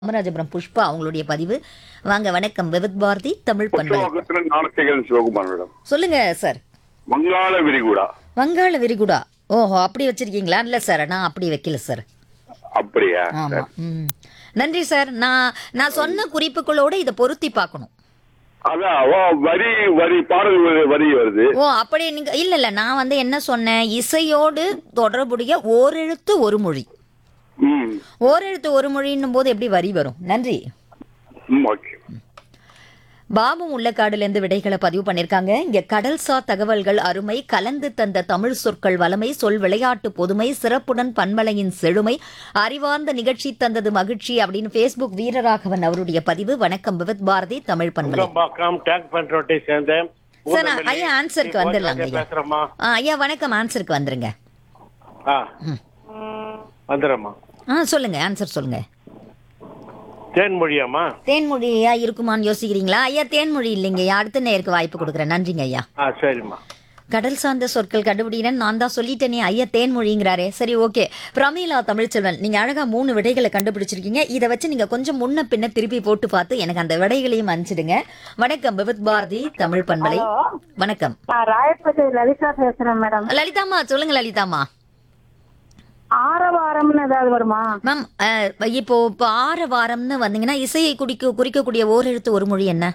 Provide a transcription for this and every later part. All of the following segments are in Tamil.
காமராஜபுரம் புஷ்பா அவங்களுடைய பதிவு வாங்க வணக்கம் விவித் பாரதி தமிழ் பண்பலை புஷ்பவாக்கத்துல ஞானசேகரன் சிவகுமார் மேடம் சொல்லுங்க சார் வங்காள விரிகுடா வங்காள விரிகுடா ஓஹோ அப்படி வச்சிருக்கீங்களா இல்ல சார் நான் அப்படி வைக்கல சார் அப்படியா ஆமா ம் நன்றி சார் நான் நான் சொன்ன குறிப்புகளோட இதை பொருத்தி பார்க்கணும் அதான் ஓ, வரி வரி பாடல் வரி- வரி வருது ஓ அப்படி நீங்க இல்ல இல்ல நான் வந்து என்ன சொன்னேன் இசையோடு தொடர்புடைய ஓரெழுத்து ஒரு மொழி ம் ஓரெழுத்து ஒரு மொழின்னும் போது எப்படி வரி வரும் நன்றி ம் ஓகே பாபு முள்ளக்காடுலேருந்து விடைகளை பதிவு பண்ணியிருக்காங்க இங்க கடல்சா தகவல்கள் அருமை கலந்து தந்த தமிழ் சொற்கள் வளமை சொல் விளையாட்டு பொதுமை சிறப்புடன் பண்பலையின் செழுமை அறிவார்ந்த நிகழ்ச்சி தந்தது மகிழ்ச்சி அப்படின்னு ஃபேஸ்புக் வீரராகவன் அவருடைய பதிவு வணக்கம் விவித் பாரதி தமிழ் பண்பலை பாக்கம் டேங்க் பண்றோட்டை சேர்ந்தேன் சார் நான் ஐயா ஆன்சருக்கு வந்துடலாங்க ஐயா பேசுறேம்மா ஆ, ஐயா வணக்கம் ஆன்சருக்கு வந்துருங்க ஆ வந்துடுறேம்மா ஆ சொல்லுங்க ஆன்சர் சொல்லுங்க தேன்மொழியாம்மா தேன்மொழியா இருக்குமான்னு யோசிக்கிறீங்களா ஐயா தேன்மொழி இல்லைங்க ஐயா அடுத்த நேருக்கு வாய்ப்பு கொடுக்குறேன் நன்றிங்க ஐயா ஆ சரிம்மா கடல் சார்ந்த சொற்கள் கண்டுபிடிக்கிறேன் நான் தான் சொல்லிட்டேனே ஐயா தேன்மொழிங்கிறாரே சரி ஓகே பிரமீளா தமிழ்ச்செல்வன் நீங்க அழகா மூணு விடைகளை கண்டுபிடிச்சிருக்கீங்க இதை வச்சு நீங்க கொஞ்சம் முன்ன பின்ன திருப்பி போட்டு பார்த்து எனக்கு அந்த விடைகளையும் அனுப்பிச்சிடுங்க வணக்கம் விவித் பாரதி தமிழ் பண்பலை வணக்கம் நான் ராயப்பேட்டை லலிதா பேசுறேன் மேடம் லலிதாம்மா சொல்லுங்க லலிதாம்மா ஆரவாரம்னு ஏதாவது வருமா மேம் அஹ், இப்போ இப்போ ஆற வாரம்னு வந்தீங்கன்னா இசையை குடிக்க குறிக்கக்கூடிய ஓரெழுத்து ஒரு மொழி என்ன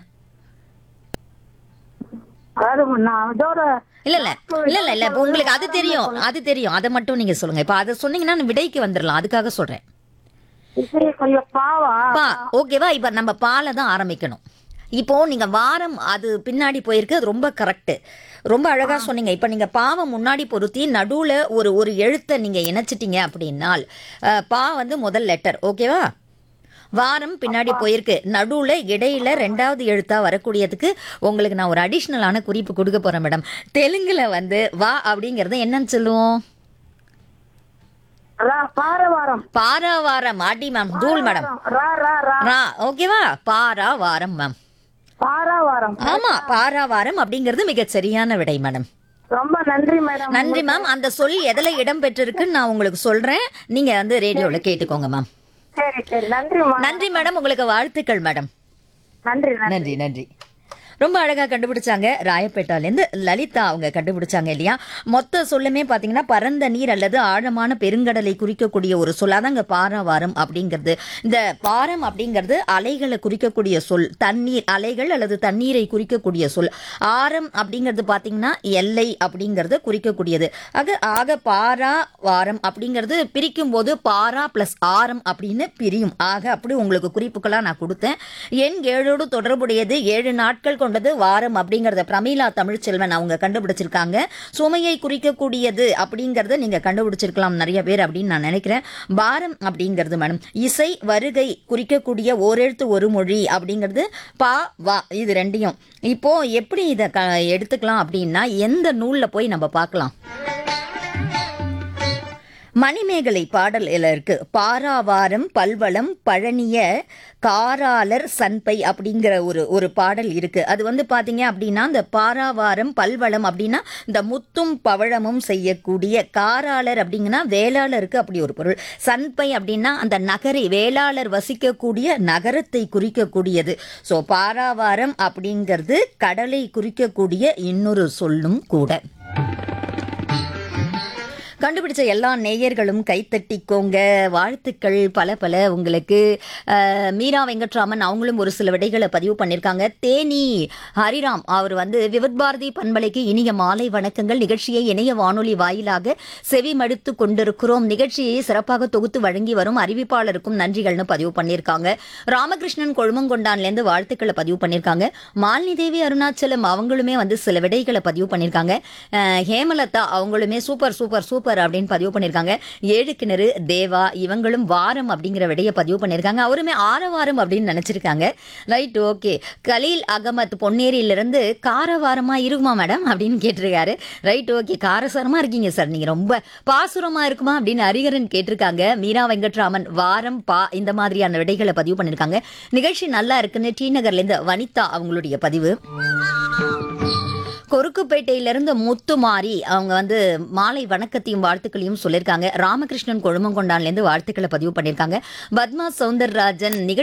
அதாவது நான் இதோட இல்ல இல்ல இல்ல இல்ல இல்ல இப்போ உங்களுக்கு அது தெரியும் அது தெரியும் அதை மட்டும் நீங்க சொல்லுங்க இப்போ அதை சொன்னீங்கன்னா நான் விடைக்கு வந்துடலாம் அதுக்காக சொல்றேன் இசையை கொஞ்சம் பாவா பா ஓகேவா இப்ப நம்ம பாலை தான் ஆரம்பிக்கணும் இப்போ நீங்க வாரம் அது பின்னாடி போயிருக்கு அது ரொம்ப கரெக்ட் ரொம்ப அழகா சொன்னீங்க இப்ப நீங்க பாவை முன்னாடி பொருத்தி நடுவுல ஒரு ஒரு எழுத்தை நீங்க இணைச்சிட்டீங்க அப்படின்னால் அஹ், பா வந்து முதல் லெட்டர் ஓகேவா வாரம் பின்னாடி போயிருக்கு நடுவுல இடையில ரெண்டாவது எழுத்தா வரக்கூடியதுக்கு உங்களுக்கு நான் ஒரு அடிஷ்னலான குறிப்பு கொடுக்க போறேன் மேடம் தெலுங்குல வந்து வா அப்படிங்கறது என்னன்னு சொல்லுவோம் ரா- பாரவாரம் பாராவாரம் ஆட்டி மேம் தூள் மேடம் ரா ரா ரா ரா ஓகேவா பாரா வாரம் மேம் பாராவாரம் ஆமா பாராவாரம் அப்படிங்கிறது மிகச் சரியான விடை மேடம் ரொம்ப நன்றி மேடம் நன்றி மேம் அந்த சொல் எதுல இடம் பெற்றிருக்குன்னு நான் உங்களுக்கு சொல்றேன் நீங்க வந்து ரேடியோல கேட்டுக்கோங்க மேம் சரி சரி நன்றிம்மா நன்றி மேடம் உங்களுக்கு வாழ்த்துக்கள் மேடம் நன்றி நன்றி நன்றி நன்றி ரொம்ப அழகா கண்டுபிடிச்சாங்க ராயப்பேட்டாலேருந்து லலிதா அவங்க கண்டுபிடிச்சாங்க இல்லையா மொத்த சொல்லுமே பாத்தீங்கன்னா பரந்த நீர் அல்லது ஆழமான பெருங்கடலை குறிக்கக்கூடிய ஒரு சொல் அதாங்க பாராவாரம் அப்படிங்கிறது இந்த பாரம் அப்படிங்கிறது அலைகளை குறிக்கக்கூடிய சொல் தண்ணீர் அலைகள் அல்லது தண்ணீரை குறிக்கக்கூடிய சொல் ஆரம் அப்படிங்கிறது பாத்தீங்கன்னா எல்லை அப்படிங்கறது குறிக்கக்கூடியது ஆக ஆக பாரா வாரம் அப்படிங்கிறது பிரிக்கும் போது பாரா பிளஸ் ஆரம் அப்படின்னு பிரியும் ஆக அப்படி உங்களுக்கு குறிப்புகளா நான் கொடுத்தேன் எண் ஏழோடு தொடர்புடையது ஏழு நாட்கள் கொண்டது வாரம் அப்படிங்கறத பிரமீளா தமிழ்ச்செல்வன் அவங்க கண்டுபிடிச்சிருக்காங்க சுமையை குறிக்கக்கூடியது அப்படிங்கறத நீங்க கண்டுபிடிச்சிருக்கலாம் நிறைய பேர் அப்படின்னு நான் நினைக்கிறேன் பாரம் அப்படிங்கிறது மேடம் இசை வருகை குறிக்கக்கூடிய ஓரெழுத்து ஒரு மொழி அப்படிங்கிறது பா வா இது ரெண்டையும் இப்போ எப்படி இதை க எடுத்துக்கலாம் அப்படின்னா எந்த நூல்ல போய் நம்ம பார்க்கலாம் மணிமேகலை பாடல் இதுல இருக்கு பாராவாரம் பல்வளம் பழனிய காராளர் சன்பை அப்படிங்கிற ஒரு ஒரு பாடல் இருக்கு அது வந்து பாத்தீங்க அப்படின்னா இந்த பாராவாரம் பல்வளம் அப்படின்னா இந்த முத்தும் பவழமும் செய்யக்கூடிய காராளர் அப்படிங்கன்னா வேளாளருக்கு அப்படி ஒரு பொருள் சன்பை அப்படின்னா அந்த நகரை வேளாளர் வசிக்கக்கூடிய நகரத்தை குறிக்கக்கூடியது ஸோ பாராவாரம் அப்படிங்கிறது கடலை குறிக்கக்கூடிய இன்னொரு சொல்லும் கூட கண்டுபிடிச்ச எல்லா நேயர்களும் கைத்தட்டிக்கோங்க வாழ்த்துக்கள் பல பல உங்களுக்கு அஹ், மீரா வெங்கட்ராமன் அவங்களும் ஒரு சில விடைகளை பதிவு பண்ணியிருக்காங்க தேனி ஹரிராம் அவர் வந்து விவித் பாரதி பண்பலைக்கு இனிய மாலை வணக்கங்கள் நிகழ்ச்சியை இணைய வானொலி வாயிலாக செவி மடுத்து கொண்டிருக்கிறோம் நிகழ்ச்சியை சிறப்பாக தொகுத்து வழங்கி வரும் அறிவிப்பாளருக்கும் நன்றிகள்னு பதிவு பண்ணியிருக்காங்க ராமகிருஷ்ணன் கொழுமங்கொண்டான்லேருந்து வாழ்த்துக்களை பதிவு பண்ணியிருக்காங்க மாலினி தேவி அருணாச்சலம் அவங்களுமே வந்து சில விடைகளை பதிவு பண்ணியிருக்காங்க அஹ், ஹேமலதா அவங்களுமே சூப்பர் சூப்பர் சூப்பர் அப்படின்னு பதிவு பண்ணியிருக்காங்க ஏழு கிணறு தேவா இவங்களும் வாரம் அப்படிங்கிற விடையை பதிவு பண்ணியிருக்காங்க அவருமே ஆரவாரம் அப்படின்னு நினைச்சிருக்காங்க ரைட் ஓகே கலீல் அகமத் பொன்னேரியிலிருந்து காரவாரமா இருக்குமா மேடம் அப்படின்னு கேட்டிருக்காரு ரைட் ஓகே காரசாரமா இருக்கீங்க சார் நீங்க ரொம்ப பாசுரமா இருக்குமா அப்படின்னு ஹரிகரன் கேட்டிருக்காங்க மீரா வெங்கட்ராமன் வாரம் பா இந்த மாதிரியான விடைகளை பதிவு பண்ணியிருக்காங்க நிகழ்ச்சி நல்லா இருக்குன்னு டி நகர்ல இருந்து வனிதா அவங்களுடைய பதிவு கொருக்குப்பேட்டையிலிருந்து முத்துமாரி அவங்க வந்து மாலை வணக்கத்தையும் வாழ்த்துக்களையும் சொல்லியிருக்காங்க ராமகிருஷ்ணன் கொழுமங்கொண்டான்லேருந்து வாழ்த்துக்களை பதிவு பண்ணியிருக்காங்க பத்மா சவுந்தரராஜன் நிகழ்ச்சி